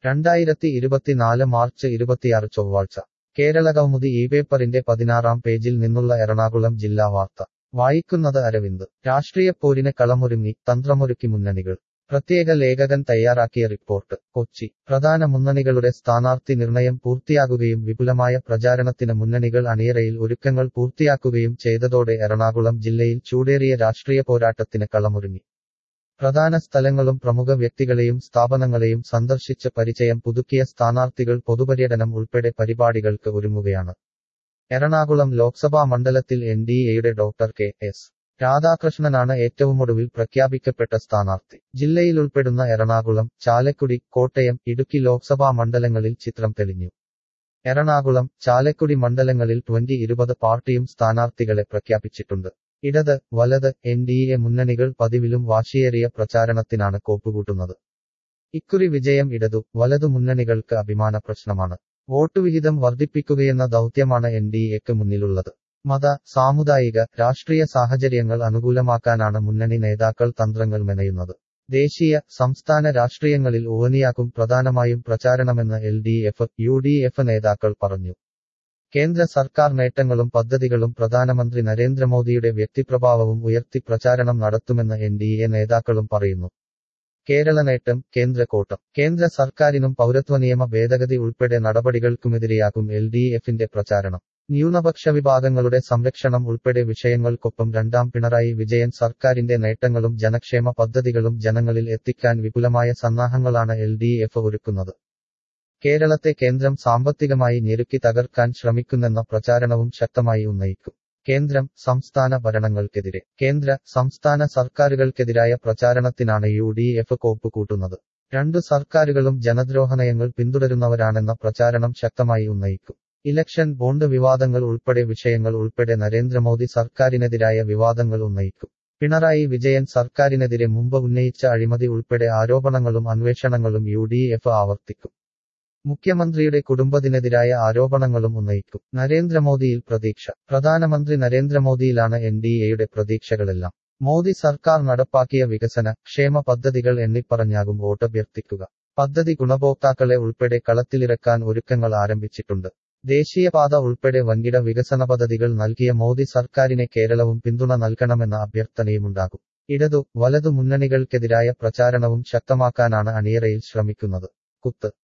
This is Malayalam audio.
രണ്ടായിരത്തി ഇരുപത്തിനാല് മാർച്ച് ഇരുപത്തിയാറ് ചൊവ്വാഴ്ച കേരള കൗമുദി ഈ പേപ്പറിന്റെ പതിനാറാം പേജിൽ നിന്നുള്ള എറണാകുളം ജില്ലാ വാർത്ത വായിക്കുന്നത് അരവിന്ദ് രാഷ്ട്രീയപ്പോരിന് കളമൊരുങ്ങി തന്ത്രമൊരുക്കി മുന്നണികൾ പ്രത്യേക ലേഖകൻ തയ്യാറാക്കിയ റിപ്പോർട്ട് കൊച്ചി പ്രധാന മുന്നണികളുടെ സ്ഥാനാർത്ഥി നിർണയം പൂർത്തിയാകുകയും വിപുലമായ പ്രചാരണത്തിന് മുന്നണികൾ അണിയറയിൽ ഒരുക്കങ്ങൾ പൂർത്തിയാക്കുകയും ചെയ്തതോടെ എറണാകുളം ജില്ലയിൽ ചൂടേറിയ രാഷ്ട്രീയ പോരാട്ടത്തിന് കളമൊരുങ്ങി പ്രധാന സ്ഥലങ്ങളും പ്രമുഖ വ്യക്തികളെയും സ്ഥാപനങ്ങളെയും സന്ദർശിച്ച് പരിചയം പുതുക്കിയ സ്ഥാനാർത്ഥികൾ പൊതുപര്യടനം ഉൾപ്പെടെ പരിപാടികൾക്ക് ഒരുങ്ങുകയാണ് എറണാകുളം ലോക്സഭാ മണ്ഡലത്തിൽ എൻ ഡി എയുടെ ഡോക്ടർ കെ എസ് രാധാകൃഷ്ണനാണ് ഏറ്റവുമൊടുവിൽ പ്രഖ്യാപിക്കപ്പെട്ട സ്ഥാനാർത്ഥി ജില്ലയിലുൾപ്പെടുന്ന എറണാകുളം ചാലക്കുടി കോട്ടയം ഇടുക്കി ലോക്സഭാ മണ്ഡലങ്ങളിൽ ചിത്രം തെളിഞ്ഞു എറണാകുളം ചാലക്കുടി മണ്ഡലങ്ങളിൽ ട്വന്റി ഇരുപത് പാർട്ടിയും സ്ഥാനാർത്ഥികളെ പ്രഖ്യാപിച്ചിട്ടുണ്ട് ഇടത് വലത് എൻ ഡി എ മുന്നണികൾ പതിവിലും വാശിയേറിയ പ്രചാരണത്തിനാണ് കോപ്പുകൂട്ടുന്നത് ഇക്കുറി വിജയം ഇടതു വലതു മുന്നണികൾക്ക് അഭിമാന പ്രശ്നമാണ് വോട്ടുവിഹിതം വർദ്ധിപ്പിക്കുകയെന്ന ദൗത്യമാണ് എൻ ഡി എക്ക് മുന്നിലുള്ളത് മത സാമുദായിക രാഷ്ട്രീയ സാഹചര്യങ്ങൾ അനുകൂലമാക്കാനാണ് മുന്നണി നേതാക്കൾ തന്ത്രങ്ങൾ മെനയുന്നത് ദേശീയ സംസ്ഥാന രാഷ്ട്രീയങ്ങളിൽ ഊവനിയാക്കും പ്രധാനമായും പ്രചാരണമെന്ന് L D F U D F നേതാക്കൾ പറഞ്ഞു കേന്ദ്ര സർക്കാർ നേട്ടങ്ങളും പദ്ധതികളും പ്രധാനമന്ത്രി നരേന്ദ്രമോദിയുടെ വ്യക്തിപ്രഭാവവും ഉയർത്തി പ്രചാരണം നടത്തുമെന്ന് എൻ ഡി എ നേതാക്കളും പറയുന്നു കേരള നേട്ടം കേന്ദ്രക്കോട്ടം കേന്ദ്ര സർക്കാരിനും പൗരത്വ നിയമ ഭേദഗതി ഉൾപ്പെടെ നടപടികൾക്കുമെതിരെയാകും എൽ ഡി എഫിന്റെ പ്രചാരണം ന്യൂനപക്ഷ വിഭാഗങ്ങളുടെ സംരക്ഷണം ഉൾപ്പെടെ വിഷയങ്ങൾക്കൊപ്പം രണ്ടാം പിണറായി വിജയൻ സർക്കാരിന്റെ നേട്ടങ്ങളും ജനക്ഷേമ പദ്ധതികളും ജനങ്ങളിൽ എത്തിക്കാൻ വിപുലമായ സന്നാഹങ്ങളാണ് എൽ ഡി എഫ് ഒരുക്കുന്നത് കേരളത്തെ കേന്ദ്രം സാമ്പത്തികമായി ഞെരുക്കി തകർക്കാൻ ശ്രമിക്കുന്നെന്ന പ്രചാരണവും ശക്തമായി ഉന്നയിക്കും കേന്ദ്രം സംസ്ഥാന ഭരണങ്ങൾക്കെതിരെ കേന്ദ്ര സംസ്ഥാന സർക്കാരുകൾക്കെതിരായ പ്രചാരണത്തിനാണ് യു ഡി എഫ് കോപ്പ് കൂട്ടുന്നത് രണ്ടു സർക്കാരുകളും ജനദ്രോഹ നയങ്ങൾ പിന്തുടരുന്നവരാണെന്ന പ്രചാരണം ശക്തമായി ഉന്നയിക്കും ഇലക്ഷൻ ബോണ്ട് വിവാദങ്ങൾ ഉൾപ്പെടെ വിഷയങ്ങൾ ഉൾപ്പെടെ നരേന്ദ്രമോദി സർക്കാരിനെതിരായ വിവാദങ്ങൾ ഉന്നയിക്കും പിണറായി വിജയൻ സർക്കാരിനെതിരെ മുമ്പ് ഉന്നയിച്ച അഴിമതി ഉൾപ്പെടെ ആരോപണങ്ങളും അന്വേഷണങ്ങളും യു ഡി എഫ് ആവർത്തിക്കും മുഖ്യമന്ത്രിയുടെ കുടുംബത്തിനെതിരായ ആരോപണങ്ങളും ഉന്നയിക്കും നരേന്ദ്രമോദിയിൽ പ്രതീക്ഷ പ്രധാനമന്ത്രി നരേന്ദ്രമോദിയിലാണ് എൻ ഡി എയുടെ പ്രതീക്ഷകളെല്ലാം മോദി സർക്കാർ നടപ്പാക്കിയ വികസന ക്ഷേമ പദ്ധതികൾ എണ്ണിപ്പറഞ്ഞാകും വോട്ടഭ്യർത്ഥിക്കുക പദ്ധതി ഗുണഭോക്താക്കളെ ഉൾപ്പെടെ കളത്തിലിറക്കാൻ ഒരുക്കങ്ങൾ ആരംഭിച്ചിട്ടുണ്ട് ദേശീയപാത ഉൾപ്പെടെ വൻകിട വികസന പദ്ധതികൾ നൽകിയ മോദി സർക്കാരിനെ കേരളവും പിന്തുണ നൽകണമെന്ന അഭ്യർത്ഥനയുമുണ്ടാകും ഇടതു വലതു മുന്നണികൾക്കെതിരായ പ്രചാരണവും ശക്തമാക്കാനാണ് അണിയറയിൽ ശ്രമിക്കുന്നത് കുത്ത്